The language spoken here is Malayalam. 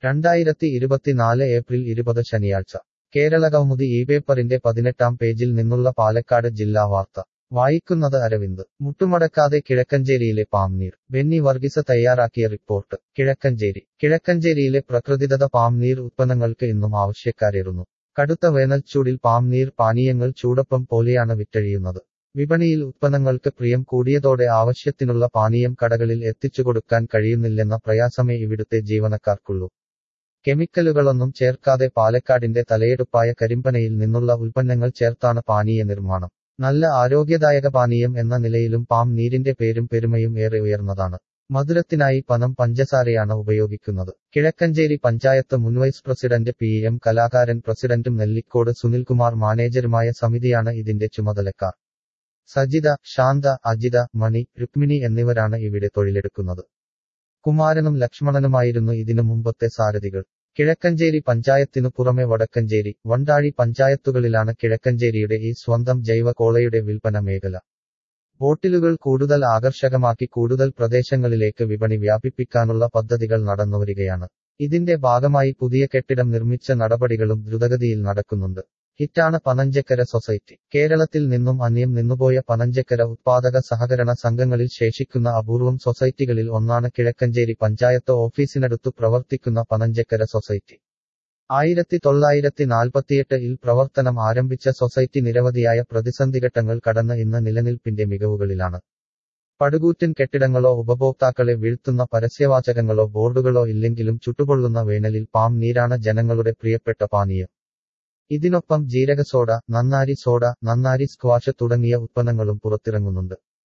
രണ്ടായിരത്തി ഇരുപത്തിനാല് ഏപ്രിൽ ഇരുപത് ശനിയാഴ്ച കേരളകൗമുദി ഈ പേപ്പറിന്റെ പതിനെട്ടാം പേജിൽ നിന്നുള്ള പാലക്കാട് ജില്ലാ വാർത്ത വായിക്കുന്നത് അരവിന്ദ് മുട്ടുമടക്കാതെ കിഴക്കഞ്ചേരിയിലെ പാംനീർ ബെന്നി വർഗീസ് തയ്യാറാക്കിയ റിപ്പോർട്ട് കിഴക്കഞ്ചേരി കിഴക്കഞ്ചേരിയിലെ പ്രകൃതിദത്ത പാംനീർ ഉത്പന്നങ്ങൾക്ക് ഇന്നും ആവശ്യക്കാരേറുന്നു കടുത്ത വേനൽച്ചൂടിൽ പാംനീർ പാനീയങ്ങൾ ചൂടപ്പം പോലെയാണ് വിറ്റഴിയുന്നത് വിപണിയിൽ ഉത്പന്നങ്ങൾക്ക് പ്രിയം കൂടിയതോടെ ആവശ്യത്തിനുള്ള പാനീയം കടകളിൽ എത്തിച്ചുകൊടുക്കാൻ കഴിയുന്നില്ലെന്ന പ്രയാസമേ ഇവിടുത്തെ ജീവനക്കാർക്കുള്ളൂ കെമിക്കലുകളൊന്നും ചേർക്കാതെ പാലക്കാടിന്റെ തലയെടുപ്പായ കരിമ്പനയിൽ നിന്നുള്ള ഉൽപ്പന്നങ്ങൾ ചേർത്താണ് പാനീയ നിർമ്മാണം നല്ല ആരോഗ്യദായക പാനീയം എന്ന നിലയിലും പാം നീരിന്റെ പേരും പെരുമയും ഏറെ ഉയർന്നതാണ് മധുരത്തിനായി പനം പഞ്ചസാരയാണ് ഉപയോഗിക്കുന്നത് കിഴക്കഞ്ചേരി പഞ്ചായത്ത് മുൻ വൈസ് പ്രസിഡന്റ് പി എം കലാകാരൻ പ്രസിഡന്റും നെല്ലിക്കോട് സുനിൽകുമാർ മാനേജരുമായ സമിതിയാണ് ഇതിന്റെ ചുമതലക്കാർ സജിത ശാന്ത അജിത മണി രുക്മിണി എന്നിവരാണ് ഇവിടെ തൊഴിലെടുക്കുന്നത് കുമാരനും ലക്ഷ്മണനുമായിരുന്നു ഇതിനു മുമ്പത്തെ സാരഥികൾ കിഴക്കഞ്ചേരി പഞ്ചായത്തിനു പുറമെ വടക്കഞ്ചേരി വണ്ടാഴി പഞ്ചായത്തുകളിലാണ് കിഴക്കഞ്ചേരിയുടെ ഈ സ്വന്തം ജൈവ കോളയുടെ വിൽപ്പന മേഖല ബോട്ടിലുകൾ കൂടുതൽ ആകർഷകമാക്കി കൂടുതൽ പ്രദേശങ്ങളിലേക്ക് വിപണി വ്യാപിപ്പിക്കാനുള്ള പദ്ധതികൾ നടന്നുവരികയാണ് ഇതിന്റെ ഭാഗമായി പുതിയ കെട്ടിടം നിർമ്മിച്ച നടപടികളും ദ്രുതഗതിയിൽ നടക്കുന്നുണ്ട് ഹിറ്റാണ് പനഞ്ചക്കര സൊസൈറ്റി കേരളത്തിൽ നിന്നും അന്യം നിന്നുപോയ പനഞ്ചക്കര ഉത്പാദക സഹകരണ സംഘങ്ങളിൽ ശേഷിക്കുന്ന അപൂർവം സൊസൈറ്റികളിൽ ഒന്നാണ് കിഴക്കഞ്ചേരി പഞ്ചായത്ത് ഓഫീസിനടുത്തു പ്രവർത്തിക്കുന്ന പനഞ്ചക്കര സൊസൈറ്റി ആയിരത്തി തൊള്ളായിരത്തി നാൽപ്പത്തിയെട്ടിൽ പ്രവർത്തനം ആരംഭിച്ച സൊസൈറ്റി നിരവധിയായ പ്രതിസന്ധിഘട്ടങ്ങൾ കടന്ന് ഇന്ന് നിലനിൽപ്പിന്റെ മികവുകളിലാണ് പടുകൂറ്റൻ കെട്ടിടങ്ങളോ ഉപഭോക്താക്കളെ വീഴ്ത്തുന്ന പരസ്യവാചകങ്ങളോ ബോർഡുകളോ ഇല്ലെങ്കിലും ചുട്ടുപൊള്ളുന്ന വേനലിൽ പാം നീരാണ് ജനങ്ങളുടെ പ്രിയപ്പെട്ട പാനീയം ഇതിനൊപ്പം ജീരക സോഡ നന്നാരി സോഡ നന്നാരി സ്ക്വാഷ് തുടങ്ങിയ ഉത്പന്നങ്ങളും പുറത്തിറങ്ങുന്നുണ്ട്